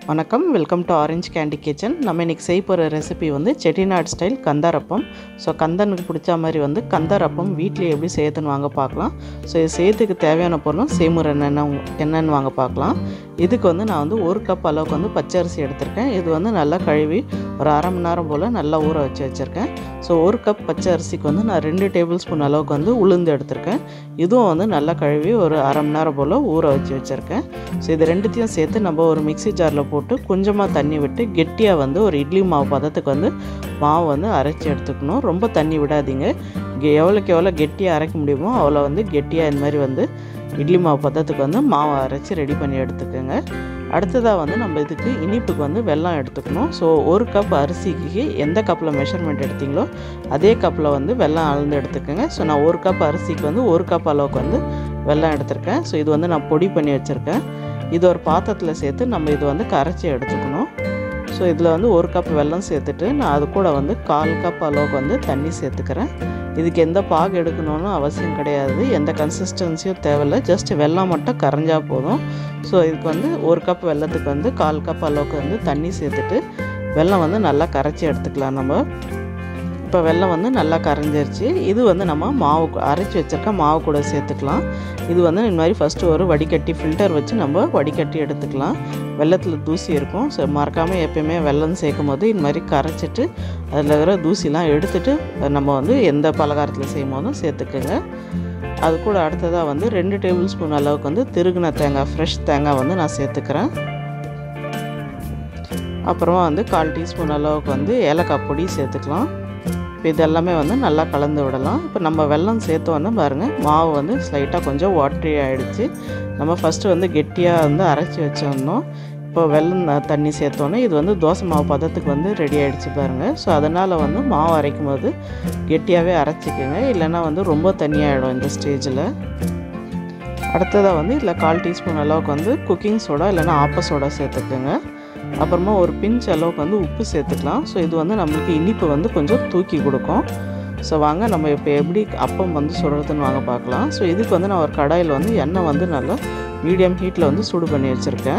வணக்கம் welcome to orange candy kitchen நம்ம இன்றைக்கி செய்ய போகிற ரெசிபி வந்து செட்டிநாடு ஸ்டைல் கந்தாரப்பம் ஸோ கந்தனுக்கு பிடிச்ச மாதிரி வந்து கந்தாரப்பம் வீட்டில் எப்படி செய்யறதுன்னு வாங்க பார்க்கலாம் ஸோ இது செய்யறதுக்கு தேவையான பொருளும் செய்முறை என்னென்ன என்னென்னு வாங்க பார்க்கலாம் இதுக்கு வந்து நான் வந்து ஒரு கப் அளவுக்கு வந்து பச்சரிசி எடுத்திருக்கேன் இது வந்து நல்லா கழுவி ஒரு அரை மணி நேரம் போல் நல்லா ஊற வச்சு வச்சுருக்கேன் ஸோ ஒரு கப் பச்சை அரிசிக்கு வந்து நான் ரெண்டு டேபிள் ஸ்பூன் அளவுக்கு வந்து உளுந்து எடுத்திருக்கேன் இதுவும் வந்து நல்லா கழுவி ஒரு அரை மணி நேரம் போல் ஊற வச்சு வச்சுருக்கேன் ஸோ இது ரெண்டுத்தையும் சேர்த்து நம்ம ஒரு மிக்ஸி ஜாரில் போட்டு கொஞ்சமாக தண்ணி விட்டு கெட்டியாக வந்து ஒரு இட்லி மாவு பதத்துக்கு வந்து மாவு வந்து அரைச்சி எடுத்துக்கணும் ரொம்ப தண்ணி விடாதீங்க கெ- எவ்வளோக்கு எவ்வளோ கெட்டியாக அரைக்க முடியுமோ அவ்வளோ வந்து கெட்டியாக இந்த மாதிரி வந்து இட்லி மாவு பதத்துக்கு வந்து மாவை அரைச்சி ரெடி பண்ணி எடுத்துக்கோங்க அடுத்ததாக வந்து நம்ம இதுக்கு இனிப்புக்கு வந்து வெல்லம் எடுத்துக்கணும் ஸோ ஒரு கப் அரிசிக்கு எந்த கப்பில் மெஷர்மெண்ட் எடுத்தீங்களோ அதே கப்பில் வந்து வெல்லம் அளந்து எடுத்துக்கோங்க ஸோ நான் ஒரு கப் அரிசிக்கு வந்து ஒரு கப் அளவுக்கு வந்து வெல்லம் எடுத்திருக்கேன் ஸோ இது வந்து நான் பொடி பண்ணி வச்சுருக்கேன் இது ஒரு பாத்திரத்தில் சேர்த்து நம்ம இது வந்து கரைச்சி எடுத்துக்கணும் ஸோ இதில் வந்து ஒரு கப் வெல்லம் சேர்த்துட்டு நான் அது கூட வந்து கால் கப் அளவுக்கு வந்து தண்ணி சேர்த்துக்கிறேன் இதுக்கு எந்த பாகு எடுக்கணும்னு அவசியம் கிடையாது எந்த கன்சிஸ்டன்சியும் தேவையில்லை ஜஸ்ட் வெல்லம் மட்டும் கரைஞ்சா போதும் ஸோ இதுக்கு வந்து ஒரு கப் வெல்லத்துக்கு வந்து கால் கப் அளவுக்கு வந்து தண்ணி சேர்த்துட்டு வெல்லம் வந்து நல்லா கரைச்சி எடுத்துக்கலாம் நம்ம இப்போ வெல்லம் வந்து நல்லா கரைஞ்சிருச்சு இது வந்து நம்ம மாவு கூ- அரைச்சி வச்சிருக்க மாவு கூட சேர்த்துக்கலாம் இது வந்து இந்த மாதிரி ஃபஸ்ட்டு ஒரு வடிகட்டி ஃபில்டர் வச்சு நம்ம வடிகட்டி எடுத்துக்கலாம் வெள்ளத்தில் தூசி இருக்கும் ஸோ மறக்காமல் எப்பயுமே வெல்லம் சேர்க்கும் போது இந்த மாதிரி கரைச்சிட்டு அதில் இருக்கிற தூசிலாம் எடுத்துட்டு நம்ம வந்து எந்த பலகாரத்தில் செய்யும் போதும் சேர்த்துக்குங்க அது கூட அடுத்ததாக வந்து ரெண்டு டேபிள் ஸ்பூன் அளவுக்கு வந்து திருகுன தேங்காய் ஃப்ரெஷ் தேங்காய் வந்து நான் சேர்த்துக்கிறேன் அப்புறமா வந்து கால் டீஸ்பூன் அளவுக்கு வந்து ஏலக்காய் பொடி சேர்த்துக்கலாம் இப்போ இது எல்லாமே வந்து நல்லா கலந்து விடலாம் இப்போ நம்ம வெல்லம் சேர்த்தோன்னே பாருங்கள் மாவு வந்து ஸ்லைட்டாக கொஞ்சம் வாட்ரி ஆகிடுச்சு நம்ம ஃபஸ்ட்டு வந்து கெட்டியாக வந்து அரைச்சி வச்சிருந்தோம் இப்போ வெல்லம் த- தண்ணி சேர்த்தோன்னே இது வந்து தோசை மாவு பதத்துக்கு வந்து ரெடி ஆகிடுச்சு பாருங்கள் ஸோ அதனால் வந்து மாவு அரைக்கும் போது கெட்டியாகவே அரைச்சிக்கோங்க இல்லைன்னா வந்து ரொம்ப தண்ணியாகிடும் இந்த ஸ்டேஜில் அடுத்ததாக வந்து இதில் கால் டீஸ்பூன் அளவுக்கு வந்து குக்கிங் சோடா இல்லைன்னா ஆப்ப சோடா சேர்த்துக்கோங்க அப்புறமா ஒரு பிஞ்ச் அளவுக்கு வந்து உப்பு சேர்த்துக்கலாம் ஸோ இது வந்து நம்மளுக்கு இனிப்பு வந்து கொஞ்சம் தூக்கி கொடுக்கும் ஸோ வாங்க நம்ம இப்போ எப்படி அப்பம் வந்து சுடுறதுன்னு வாங்க பார்க்கலாம் ஸோ இதுக்கு வந்து நான் ஒரு கடாயில் வந்து எண்ணெய் வந்து நல்லா மீடியம் ஹீட்டில் வந்து சூடு பண்ணி வச்சுருக்கேன்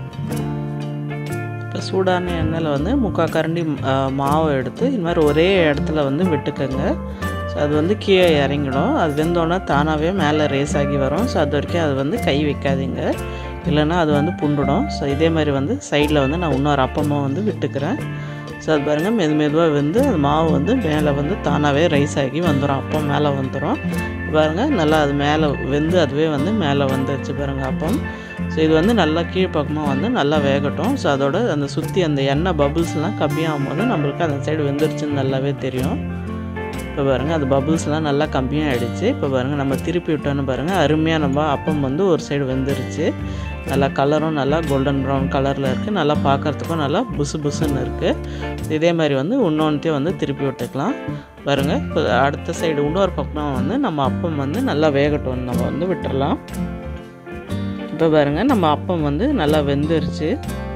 இப்போ சூடான எண்ணெயில் வந்து முக்கால் கரண்டி ஆ, மாவை எடுத்து இது மாதிரி ஒரே இடத்துல வந்து விட்டுக்கோங்க ஸோ அது வந்து கீழே இறங்கிடும் அது வெந்தோடனே தானாகவே மேலே ரேஸ் ஆகி வரும் ஸோ அது வரைக்கும் அது வந்து கை வைக்காதீங்க இல்லைன்னா அது வந்து புண்டுடும் ஸோ இதே மாதிரி வந்து சைடில் வந்து நான் இன்னொரு அப்பமாக வந்து விட்டுக்கிறேன் ஸோ அது பாருங்கள் மெது மெதுவாக வந்து அது மாவு வந்து மேலே வந்து தானாகவே ரைஸ் ஆகி வந்துடும் அப்பம் மேலே வந்துடும் பாருங்கள் நல்லா அது மேலே வெந்து அதுவே வந்து மேலே வந்துருச்சு பாருங்கள் அப்பம் ஸோ இது வந்து நல்லா கீழ்ப்பக்கமாக வந்து நல்லா வேகட்டும் ஸோ அதோட அந்த சுற்றி அந்த எண்ணெய் பபுள்ஸ்லாம் கம்மியாகும் போது நம்மளுக்கு அந்த சைடு வெந்துருச்சுன்னு நல்லாவே தெரியும் இப்போ பாருங்கள் அது பபுள்ஸ்லாம் நல்லா கம்மியாக ஆயிடுச்சு இப்போ பாருங்கள் நம்ம திருப்பி விட்டோன்னு பாருங்கள் அருமையாக நம்ம அப்பம் வந்து ஒரு சைடு வெந்துருச்சு நல்லா கலரும் நல்லா கோல்டன் ப்ரௌன் கலரில் இருக்குது நல்லா பார்க்குறதுக்கும் நல்லா புசு புசுன்னு இருக்குது இதே மாதிரி வந்து இன்னொன்றையும் வந்து திருப்பி விட்டுக்கலாம் பாருங்கள் இப்போ அடுத்த சைடு இன்னொரு பக்கம் வந்து நம்ம அப்பம் வந்து நல்லா வேகட்டும் நம்ம வந்து விட்டுறலாம் இப்போ பாருங்கள் நம்ம அப்பம் வந்து நல்லா வெந்துருச்சு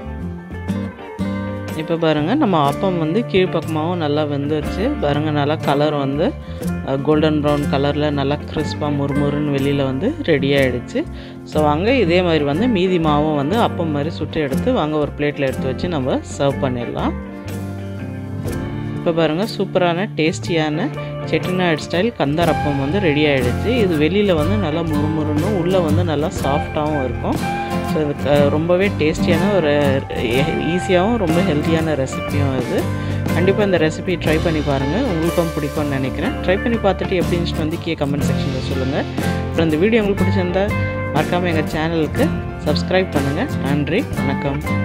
இப்போ பாருங்கள் நம்ம அப்பம் வந்து கீழ்ப்பக்கமாகவும் நல்லா வெந்துருச்சு பாருங்கள் நல்லா கலர் வந்து கோல்டன் ப்ரௌன் கலரில் நல்லா கிறிஸ்பாக முறுமுறுன்னு வெளியில் வந்து ரெடி ஆகிடுச்சு ஸோ வாங்க இதே மாதிரி வந்து மீதி மாவும் வந்து அப்பம் மாதிரி சுட்டு எடுத்து வாங்க ஒரு பிளேட்டில் எடுத்து வச்சு நம்ம சர்வ் பண்ணிடலாம் இப்போ பாருங்கள் சூப்பரான டேஸ்டியான செட்டிநாடு ஸ்டைல் கந்தரப்பம் வந்து ரெடி ஆகிடுச்சு இது வெளியில் வந்து நல்லா முறுமுறுன்னும் உள்ளே வந்து நல்லா சாஃப்டாகவும் இருக்கும் ஸோ இது க- ரொம்பவே டேஸ்டியான ஒரு ஈஸியாகவும் ரொம்ப ஹெல்த்தியான ரெசிபியும் இது கண்டிப்பாக இந்த ரெசிபி ட்ரை பண்ணி பாருங்கள் உங்களுக்கும் பிடிக்கும்னு நினைக்கிறேன் ட்ரை பண்ணி பார்த்துட்டு எப்படி இருந்துச்சுன்னு வந்து கீழே கமெண்ட் செக்ஷனில் சொல்லுங்கள் அப்புறம் இந்த வீடியோ உங்களுக்கு பிடிச்சிருந்தா மறக்காமல் எங்கள் சேனலுக்கு சப்ஸ்கிரைப் பண்ணுங்கள் நன்றி வணக்கம்